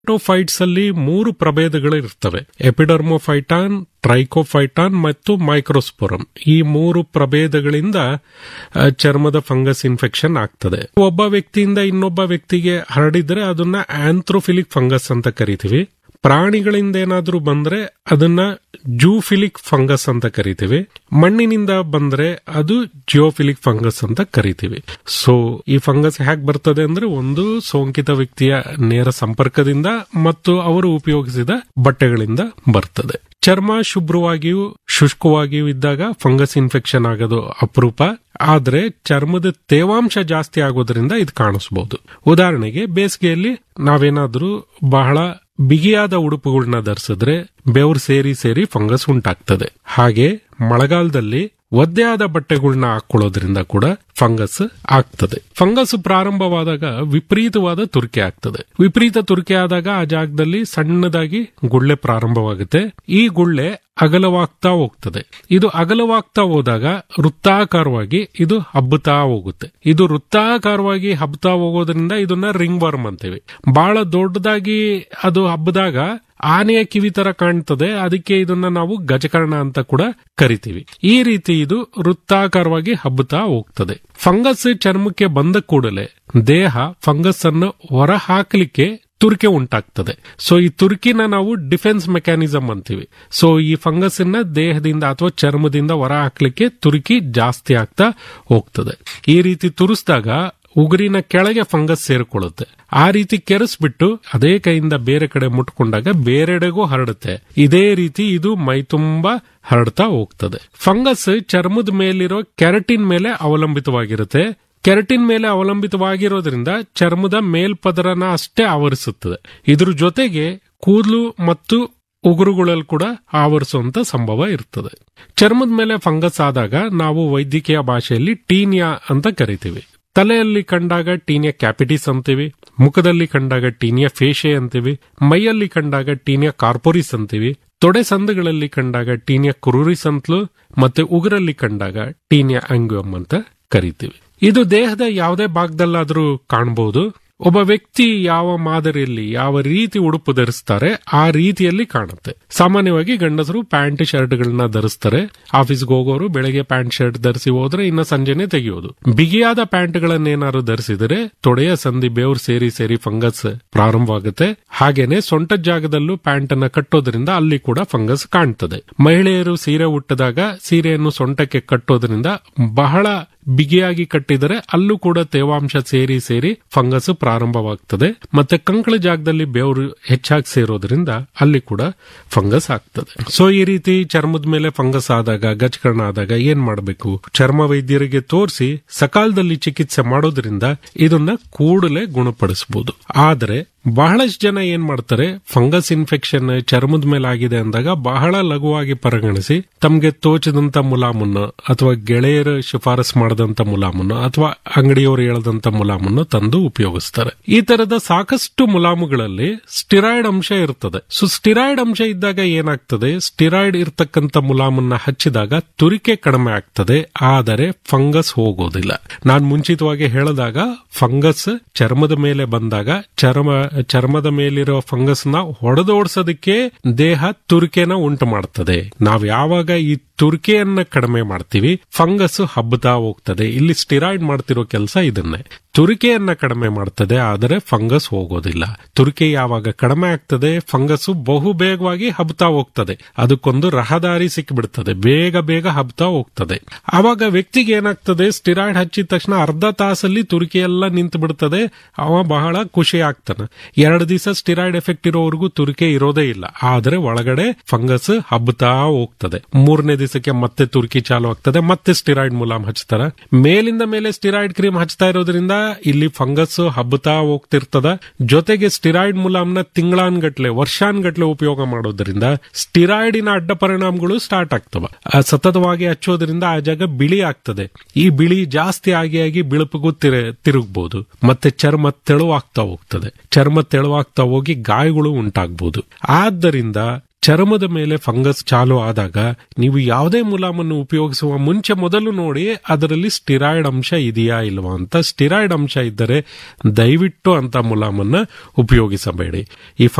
fights ಅಲ್ಲಿ ಮೂರು ಪ್ರಭೇದಗಳು ಇರ್ತವೆ ಎಪಿಡರ್ಮೋಫೈಟಾನ್ ಟ್ರೈಕೋಫೈಟಾನ್ ಮತ್ತು ಮೈಕ್ರೋಸ್ಪೋರಮ್ ಈ ಮೂರು ಪ್ರಭೇದಗಳಿಂದ ಆ, ಚರ್ಮದ ಫಂಗಸ್ ಇನ್ಫೆಕ್ಷನ್ ಆಗ್ತದೆ ಒಬ್ಬ ವ್ಯಕ್ತಿಯಿಂದ ಇನ್ನೊಬ್ಬ ವ್ಯಕ್ತಿಗೆ ಹರಡಿದ್ರೆ ಅದನ್ನ ಆಂಥ್ರೋಫಿಲಿಕ್ ಫಂಗಸ್ ಅಂತ ಕರಿತೀವಿ ಪ್ರಾಣಿಗಳಿಂದ ಏನಾದ್ರೂ ಬಂದ್ರೆ ಅದನ್ನ ಜೂಫಿಲಿಕ್ ಫಂಗಸ್ ಅಂತ ಕರಿತೀವಿ ಮಣ್ಣಿನಿಂದ ಬಂದ್ರೆ ಅದು ಜಿಯೋಫಿಲಿಕ್ ಫಂಗಸ್ ಅಂತ ಕರಿತೀವಿ ಸೊ ಈ ಫಂಗಸ್ ಹೇಗೆ ಬರ್ತದೆ ಅಂದ್ರೆ ಒಂದು ಸೋಂಕಿತ ವ್ಯಕ್ತಿಯ ನೇರ ಸಂಪರ್ಕದಿಂದ ಮತ್ತು ಅವರು ಉಪಯೋಗಿಸಿದ ಬಟ್ಟೆಗಳಿಂದ ಬರ್ತದೆ ಚರ್ಮ ಶುಭ್ರವಾಗಿಯೂ ಶುಷ್ಕವಾಗಿಯೂ ಇದ್ದಾಗ ಫಂಗಸ್ ಇನ್ಫೆಕ್ಷನ್ ಆಗೋದು ಅಪರೂಪ ಆದ್ರೆ ಚರ್ಮದ ತೇವಾಂಶ ಜಾಸ್ತಿ ಆಗೋದ್ರಿಂದ ಇದು ಕಾಣಿಸಬಹುದು ಉದಾಹರಣೆಗೆ ಬೇಸಿಗೆಯಲ್ಲಿ ನಾವೇನಾದ್ರೂ ಬಹಳ ಬಿಗಿಯಾದ ಉಡುಪುಗಳನ್ನ ಧರಿಸಿದ್ರೆ ಬೆವರು ಸೇರಿ ಸೇರಿ ಫಂಗಸ್ ಉಂಟಾಗ್ತದೆ ಹಾಗೆ ಮಳೆಗಾಲದಲ್ಲಿ ಒದ್ದೆಯಾದ ಬಟ್ಟೆಗಳನ್ನ ಹಾಕೊಳ್ಳೋದ್ರಿಂದ ಕೂಡ ಫಂಗಸ್ ಆಗ್ತದೆ ಫಂಗಸ್ ಪ್ರಾರಂಭವಾದಾಗ ವಿಪರೀತವಾದ ತುರಿಕೆ ಆಗ್ತದೆ ವಿಪರೀತ ತುರಿಕೆ ಆದಾಗ ಆ ಜಾಗದಲ್ಲಿ ಸಣ್ಣದಾಗಿ ಗುಳ್ಳೆ ಪ್ರಾರಂಭವಾಗುತ್ತೆ ಈ ಗುಳ್ಳೆ ಅಗಲವಾಗ್ತಾ ಹೋಗ್ತದೆ ಇದು ಅಗಲವಾಗ್ತಾ ಹೋದಾಗ ವೃತ್ತಾಕಾರವಾಗಿ ಇದು ಹಬ್ಬುತ್ತಾ ಹೋಗುತ್ತೆ ಇದು ವೃತ್ತಾಕಾರವಾಗಿ ಹಬ್ಬತಾ ಹೋಗೋದ್ರಿಂದ ಇದನ್ನ ರಿಂಗ್ ವರ್ಮ್ ಅಂತೀವಿ ಬಹಳ ದೊಡ್ಡದಾಗಿ ಅದು ಹಬ್ಬದಾಗ ಆನೆಯ ಕಿವಿ ತರ ಕಾಣ್ತದೆ ಅದಕ್ಕೆ ಇದನ್ನ ನಾವು ಗಜಕರ್ಣ ಅಂತ ಕೂಡ ಕರಿತೀವಿ ಈ ರೀತಿ ಇದು ವೃತ್ತಾಕಾರವಾಗಿ ಹಬ್ಬುತ್ತಾ ಹೋಗ್ತದೆ ಫಂಗಸ್ ಚರ್ಮಕ್ಕೆ ಬಂದ ಕೂಡಲೇ ದೇಹ ಫಂಗಸ್ ಅನ್ನು ಹೊರ ಹಾಕಲಿಕ್ಕೆ ತುರಿಕೆ ಉಂಟಾಗ್ತದೆ ಸೊ ಈ ತುರ್ಕಿನ ನಾವು ಡಿಫೆನ್ಸ್ ಮೆಕ್ಯಾನಿಸಮ್ ಅಂತೀವಿ ಸೊ ಈ ಫಂಗಸ್ ಅನ್ನ ದೇಹದಿಂದ ಅಥವಾ ಚರ್ಮದಿಂದ ಹೊರ ಹಾಕ್ಲಿಕ್ಕೆ ತುರ್ಕಿ ಜಾಸ್ತಿ ಆಗ್ತಾ ಹೋಗ್ತದೆ ಈ ರೀತಿ ತುರಿಸಿದಾಗ ಉಗುರಿನ ಕೆಳಗೆ ಫಂಗಸ್ ಸೇರಿಕೊಳ್ಳುತ್ತೆ ಆ ರೀತಿ ಕೆರೆಸ್ಬಿಟ್ಟು ಅದೇ ಕೈಯಿಂದ ಬೇರೆ ಕಡೆ ಮುಟ್ಕೊಂಡಾಗ ಬೇರೆಡೆಗೂ ಹರಡುತ್ತೆ ಇದೇ ರೀತಿ ಇದು ಮೈ ತುಂಬಾ ಹರಡ್ತಾ ಹೋಗ್ತದೆ ಫಂಗಸ್ ಚರ್ಮದ ಮೇಲಿರೋ ಕೆರಟಿನ್ ಮೇಲೆ ಅವಲಂಬಿತವಾಗಿರುತ್ತೆ ಕೆರಟಿನ್ ಮೇಲೆ ಅವಲಂಬಿತವಾಗಿರೋದ್ರಿಂದ ಚರ್ಮದ ಮೇಲ್ಪದರನ ಅಷ್ಟೇ ಆವರಿಸುತ್ತದೆ ಇದ್ರ ಜೊತೆಗೆ ಕೂದಲು ಮತ್ತು ಉಗುರುಗಳಲ್ಲಿ ಕೂಡ ಆವರಿಸುವಂತ ಸಂಭವ ಇರ್ತದೆ ಚರ್ಮದ ಮೇಲೆ ಫಂಗಸ್ ಆದಾಗ ನಾವು ವೈದ್ಯಕೀಯ ಭಾಷೆಯಲ್ಲಿ ಟೀನಿಯಾ ಅಂತ ಕರಿತೀವಿ ತಲೆಯಲ್ಲಿ ಕಂಡಾಗ ಟೀನಿಯಾ ಕ್ಯಾಪಿಟಿಸ್ ಅಂತೀವಿ ಮುಖದಲ್ಲಿ ಕಂಡಾಗ ಟೀನಿಯಾ ಫೇಶೆ ಅಂತೀವಿ ಮೈಯಲ್ಲಿ ಕಂಡಾಗ ಟೀನಿಯಾ ಕಾರ್ಪೋರಿಸ್ ಅಂತೀವಿ ತೊಡೆ ಸಂದುಗಳಲ್ಲಿ ಕಂಡಾಗ ಟೀನಿಯಾ ಕುರುರಿಸ್ ಅಂತಲೂ ಮತ್ತೆ ಉಗುರಲ್ಲಿ ಕಂಡಾಗ ಟೀನಿಯಾ ಆಂಗ್ಯಮ್ ಅಂತ ಕರಿತೀವಿ ಇದು ದೇಹದ ಯಾವುದೇ ಭಾಗದಲ್ಲಾದ್ರೂ ಕಾಣಬಹುದು ಒಬ್ಬ ವ್ಯಕ್ತಿ ಯಾವ ಮಾದರಿಯಲ್ಲಿ ಯಾವ ರೀತಿ ಉಡುಪು ಧರಿಸ್ತಾರೆ ಆ ರೀತಿಯಲ್ಲಿ ಕಾಣುತ್ತೆ ಸಾಮಾನ್ಯವಾಗಿ ಗಂಡಸರು ಪ್ಯಾಂಟ್ ಶರ್ಟ್ಗಳನ್ನ ಧರಿಸ್ತಾರೆ ಆಫೀಸ್ಗೆ ಹೋಗೋರು ಬೆಳಗ್ಗೆ ಪ್ಯಾಂಟ್ ಶರ್ಟ್ ಧರಿಸಿ ಹೋದ್ರೆ ಇನ್ನ ಸಂಜೆನೆ ತೆಗೆಯೋದು ಬಿಗಿಯಾದ ಪ್ಯಾಂಟ್ಗಳನ್ನೇನಾದ್ರು ಧರಿಸಿದರೆ ತೊಡೆಯ ಸಂಧಿ ಬೇವ್ರು ಸೇರಿ ಸೇರಿ ಫಂಗಸ್ ಪ್ರಾರಂಭವಾಗುತ್ತೆ ಹಾಗೇನೆ ಸೊಂಟದ ಜಾಗದಲ್ಲೂ ಪ್ಯಾಂಟ್ ಅನ್ನ ಕಟ್ಟೋದ್ರಿಂದ ಅಲ್ಲಿ ಕೂಡ ಫಂಗಸ್ ಕಾಣ್ತದೆ ಮಹಿಳೆಯರು ಸೀರೆ ಉಟ್ಟದಾಗ ಸೀರೆಯನ್ನು ಸೊಂಟಕ್ಕೆ ಕಟ್ಟೋದ್ರಿಂದ ಬಹಳ ಬಿಗಿಯಾಗಿ ಕಟ್ಟಿದರೆ ಅಲ್ಲೂ ಕೂಡ ತೇವಾಂಶ ಸೇರಿ ಸೇರಿ ಫಂಗಸ್ ಪ್ರಾರಂಭವಾಗ್ತದೆ ಮತ್ತೆ ಕಂಕಳ ಜಾಗದಲ್ಲಿ ಬೆವರು ಹೆಚ್ಚಾಗಿ ಸೇರೋದ್ರಿಂದ ಅಲ್ಲಿ ಕೂಡ ಫಂಗಸ್ ಆಗ್ತದೆ ಸೊ ಈ ರೀತಿ ಚರ್ಮದ ಮೇಲೆ ಫಂಗಸ್ ಆದಾಗ ಗಜಕರಣ ಆದಾಗ ಏನ್ ಮಾಡಬೇಕು ಚರ್ಮ ವೈದ್ಯರಿಗೆ ತೋರಿಸಿ ಸಕಾಲದಲ್ಲಿ ಚಿಕಿತ್ಸೆ ಮಾಡೋದ್ರಿಂದ ಇದನ್ನ ಕೂಡಲೇ ಗುಣಪಡಿಸಬಹುದು ಆದರೆ ಬಹಳಷ್ಟು ಜನ ಏನ್ ಮಾಡ್ತಾರೆ ಫಂಗಸ್ ಇನ್ಫೆಕ್ಷನ್ ಚರ್ಮದ ಮೇಲೆ ಆಗಿದೆ ಅಂದಾಗ ಬಹಳ ಲಘುವಾಗಿ ಪರಿಗಣಿಸಿ ತಮ್ಗೆ ತೋಚದಂತ ಮುಲಾಮನ್ನು ಅಥವಾ ಗೆಳೆಯರ ಶಿಫಾರಸ್ ಮಾಡದಂತ ಮುಲಾಮನ್ನು ಅಥವಾ ಅಂಗಡಿಯವರು ಹೇಳದಂತ ಮುಲಾಮನ್ನು ತಂದು ಉಪಯೋಗಿಸ್ತಾರೆ ಈ ತರದ ಸಾಕಷ್ಟು ಮುಲಾಮುಗಳಲ್ಲಿ ಸ್ಟಿರಾಯ್ಡ್ ಅಂಶ ಇರ್ತದೆ ಸೊ ಸ್ಟಿರಾಯ್ಡ್ ಅಂಶ ಇದ್ದಾಗ ಏನಾಗ್ತದೆ ಸ್ಟಿರಾಯ್ಡ್ ಇರ್ತಕ್ಕಂಥ ಮುಲಾಮನ್ನ ಹಚ್ಚಿದಾಗ ತುರಿಕೆ ಕಡಿಮೆ ಆಗ್ತದೆ ಆದರೆ ಫಂಗಸ್ ಹೋಗೋದಿಲ್ಲ ನಾನು ಮುಂಚಿತವಾಗಿ ಹೇಳಿದಾಗ ಫಂಗಸ್ ಚರ್ಮದ ಮೇಲೆ ಬಂದಾಗ ಚರ್ಮ ಚರ್ಮದ ಮೇಲಿರೋ ಫಂಗಸ್ ನ ಹೊಡೆದೋಡ್ಸೋದಕ್ಕೆ ದೇಹ ತುರಿಕೆನ ಉಂಟು ಮಾಡ್ತದೆ ನಾವ್ ಯಾವಾಗ ಈ ತುರಿಕೆಯನ್ನ ಕಡಿಮೆ ಮಾಡ್ತೀವಿ ಫಂಗಸ್ ಹಬ್ಬತಾ ಹೋಗ್ತದೆ ಇಲ್ಲಿ ಸ್ಟಿರಾಯ್ಡ್ ಮಾಡ್ತಿರೋ ಕೆಲಸ ಇದನ್ನೇ ತುರಿಕೆಯನ್ನ ಕಡಿಮೆ ಮಾಡ್ತದೆ ಆದರೆ ಫಂಗಸ್ ಹೋಗೋದಿಲ್ಲ ತುರಿಕೆ ಯಾವಾಗ ಕಡಿಮೆ ಆಗ್ತದೆ ಫಂಗಸ್ ಬಹು ಬೇಗವಾಗಿ ಹಬ್ತಾ ಹೋಗ್ತದೆ ಅದಕ್ಕೊಂದು ರಹದಾರಿ ಸಿಕ್ಬಿಡ್ತದೆ ಬೇಗ ಬೇಗ ಹಬ್ತಾ ಹೋಗ್ತದೆ ಆವಾಗ ವ್ಯಕ್ತಿಗೆ ಏನಾಗ್ತದೆ ಸ್ಟಿರಾಯ್ಡ್ ಹಚ್ಚಿದ ತಕ್ಷಣ ಅರ್ಧ ತಾಸಲ್ಲಿ ತುರಿಕೆ ಎಲ್ಲ ನಿಂತು ಬಿಡ್ತದೆ ಅವ ಬಹಳ ಖುಷಿ ಆಗ್ತಾನೆ ಎರಡು ದಿವಸ ಸ್ಟಿರಾಯ್ಡ್ ಎಫೆಕ್ಟ್ ಇರೋವರೆಗೂ ತುರಿಕೆ ಇರೋದೇ ಇಲ್ಲ ಆದ್ರೆ ಒಳಗಡೆ ಫಂಗಸ್ ಹಬ್ಬತಾ ಹೋಗ್ತದೆ ಮೂರನೇ ದಿವಸಕ್ಕೆ ಮತ್ತೆ ತುರ್ಕಿ ಚಾಲು ಆಗ್ತದೆ ಮತ್ತೆ ಸ್ಟಿರಾಯ್ಡ್ ಮುಲಾಮ್ ಹಚ್ತಾರ ಮೇಲಿಂದ ಮೇಲೆ ಸ್ಟಿರಾಯ್ಡ್ ಕ್ರೀಮ್ ಹಚ್ತಾ ಇರೋದ್ರಿಂದ ಇಲ್ಲಿ ಫಂಗಸ್ ಹಬ್ಬತಾ ಹೋಗ್ತಿರ್ತದ ಜೊತೆಗೆ ಸ್ಟಿರಾಯ್ಡ್ ಮುಲಾಮ್ನ ತಿಂಗಳಾನ್ಗಟ್ಲೆ ವರ್ಷಾನ್ಗಟ್ಲೆ ಉಪಯೋಗ ಮಾಡೋದ್ರಿಂದ ಸ್ಟಿರಾಯ್ಡಿನ ಅಡ್ಡ ಪರಿಣಾಮಗಳು ಸ್ಟಾರ್ಟ್ ಆಗ್ತವ ಆ ಸತತವಾಗಿ ಹಚ್ಚೋದ್ರಿಂದ ಆ ಜಾಗ ಬಿಳಿ ಆಗ್ತದೆ ಈ ಬಿಳಿ ಜಾಸ್ತಿ ಆಗಿ ಆಗಿ ಬಿಳುಪಿಗೂ ತಿರುಗಬಹುದು ಮತ್ತೆ ಚರ್ಮ ತೆಳುವಾಗ್ತಾ ಹೋಗ್ತದೆ ಚರ್ಮ ತೆಳುವಾಗ್ತಾ ಹೋಗಿ ಗಾಯಗಳು ಉಂಟಾಗಬಹುದು ಆದ್ದರಿಂದ ಚರ್ಮದ ಮೇಲೆ ಫಂಗಸ್ ಚಾಲು ಆದಾಗ ನೀವು ಯಾವುದೇ ಮುಲಾಮನ್ನು ಉಪಯೋಗಿಸುವ ಮುಂಚೆ ಮೊದಲು ನೋಡಿ ಅದರಲ್ಲಿ ಸ್ಟಿರಾಯ್ಡ್ ಅಂಶ ಇದೆಯಾ ಇಲ್ವಾ ಅಂತ ಸ್ಟಿರಾಯ್ಡ್ ಅಂಶ ಇದ್ದರೆ ದಯವಿಟ್ಟು ಅಂತ ಮುಲಾಮನ್ನ ಉಪಯೋಗಿಸಬೇಡಿ ಈ